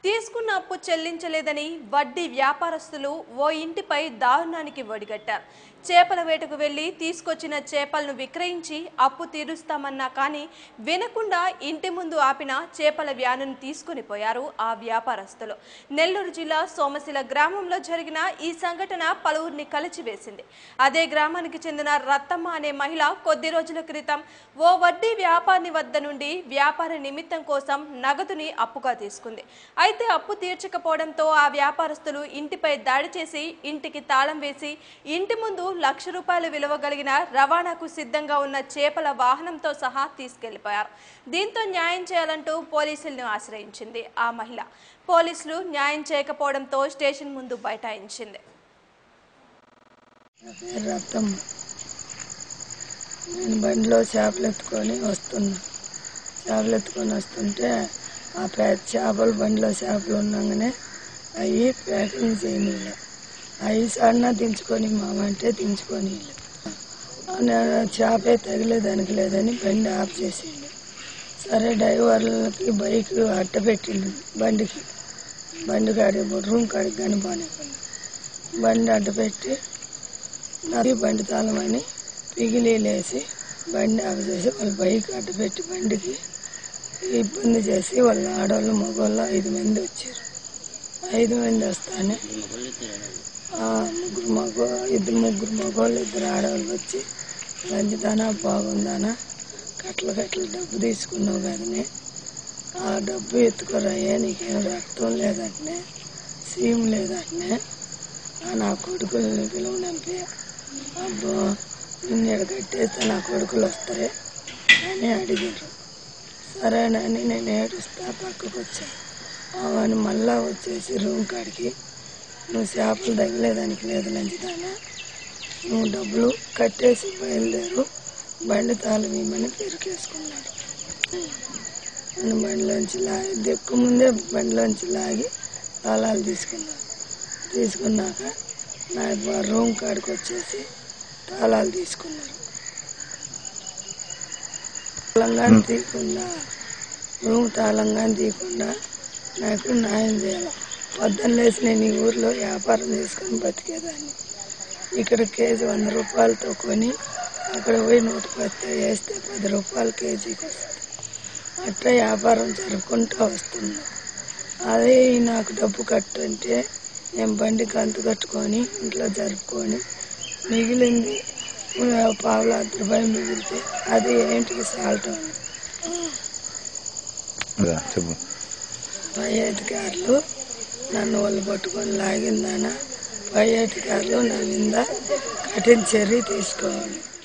తీసుకున్న అప్పు చెల్లించలేదని వడ్డీ వ్యాపారస్తులు ఓ ఇంటిపై దారుణానికి ఒడిగట్టారు చేపల వేటకు వెళ్లి తీసుకొచ్చిన చేపలను విక్రయించి అప్పు తీరుస్తామన్నా కానీ వినకుండా ఇంటి ముందు ఆపిన చేపల వ్యానును తీసుకుని పోయారు ఆ వ్యాపారస్తులు నెల్లూరు జిల్లా సోమశిల గ్రామంలో జరిగిన ఈ సంఘటన పలువురిని కలిచివేసింది అదే గ్రామానికి చెందిన రత్తమ్మ అనే మహిళ కొద్ది రోజుల క్రితం ఓ వడ్డీ వ్యాపారి వద్ద నుండి వ్యాపార నిమిత్తం కోసం నగదుని అప్పుగా తీసుకుంది అయితే అప్పు తీర్చకపోవడంతో ఆ వ్యాపారస్తులు ఇంటిపై దాడి చేసి ఇంటికి తాళం వేసి ఇంటి ముందు లక్ష రూపాయలు విలువ కలిగిన రవాణాకు సిద్ధంగా ఉన్న చేపల వాహనంతో సహా తీసుకెళ్లిపోయారు దీంతో న్యాయం చేయాలంటూ పోలీసులను ఆశ్రయించింది ఆ మహిళ పోలీసులు న్యాయం చేయకపోవడంతో స్టేషన్ ముందు బైఠాయించింది నా పేరు రత్తమ్మ నేను బండిలో చేపలు ఎత్తుకొని వస్తున్నా చేపలు ఎత్తుకొని వస్తుంటే ఆ పెద్ద చేపలు బండిలో చేపలు ఉండగానే అవి ప్యాకింగ్ చేయనీలే అవి సడన దించుకొని మామంటే దించుకొని చేపే తగిలేదానికి లేదని బండి ఆఫ్ చేసిండు సరే డ్రైవర్లకి బైక్ అట్ట పెట్టిండు బండికి బండి కాడి రూమ్ కాడికి కానీ బాగానే బండి అడ్డ పెట్టి నది బండి తాళమని పిగిలి లేసి బండి ఆఫ్ చేసి వాళ్ళ బైక్ అడ్డు పెట్టి బండికి ఇబ్బంది చేసి వాళ్ళ ఆడవాళ్ళు మగవాళ్ళు ఐదు మంది వచ్చారు ఐదు మంది వస్తానే ఆ ముగ్గురు మగ ఇద్దరు ముగ్గురు మగవాళ్ళు ఇద్దరు ఆడవాళ్ళు వచ్చి లంచుదానా బాగుందానా కట్టలు కట్టలు డబ్బు తీసుకున్నావు కదనే ఆ డబ్బు ఎత్తుకోరయ్యా నీకేం రక్తం లేదంటే సీమ్ లేదంటే ఆ నా కొడుకుల్ని పిలవడానికి అబ్బో నిన్ను ఈడ కట్టేస్తే నా కొడుకులు వస్తారే అని అడిగారు సరేనని నేను ఏడుస్తా పక్కకు వచ్చాను అవని మళ్ళా వచ్చేసి రూమ్ కాడికి నువ్వు చేపలు తగిలేదానికి లేదు లంచుదానా నువ్వు డబ్బులు కట్టేసి బయలుదేరు బండి తాళం ఇమ్మని పెరికేసుకున్నాడు నేను బండిలోంచి లాగి దిక్కు ముందే బండిలోంచి లాగి తాళాలు తీసుకున్నాను తీసుకున్నాక నా బ- రూమ్ కాడికి వచ్చేసి తాళాలు తీసుకున్నారు తాళంగా తీయకుండా రూమ్ తాళంగా తీయకుండా నాకు న్యాయం చేయాలి పొద్దున్న లేచి నేను ఈ ఊర్లో వ్యాపారం చేసుకొని బతికేదాన్ని ఇక్కడ కేజీ వంద రూపాయలతో కొని అక్కడ పోయి నూట పత్తి వేస్తే పది రూపాయలు కేజీకి వస్తుంది అట్లా వ్యాపారం జరుపుకుంటూ వస్తున్నా అదే ఈ నాకు డబ్బు కట్టంటే నేను బండికి అంతు కట్టుకొని ఇంట్లో జరుపుకొని మిగిలింది ఆ, పావులు అర్ధ రూపాయలు మిగిలితే అది ఏంటికి సాల్ట్ ఉంది అదా, చెప్పు పై అధికారులు నన్ను వాళ్ళు పట్టుకొని లాగిందాన పై అధికారులు నా మీద కఠిన చర్య తీసుకోవాలి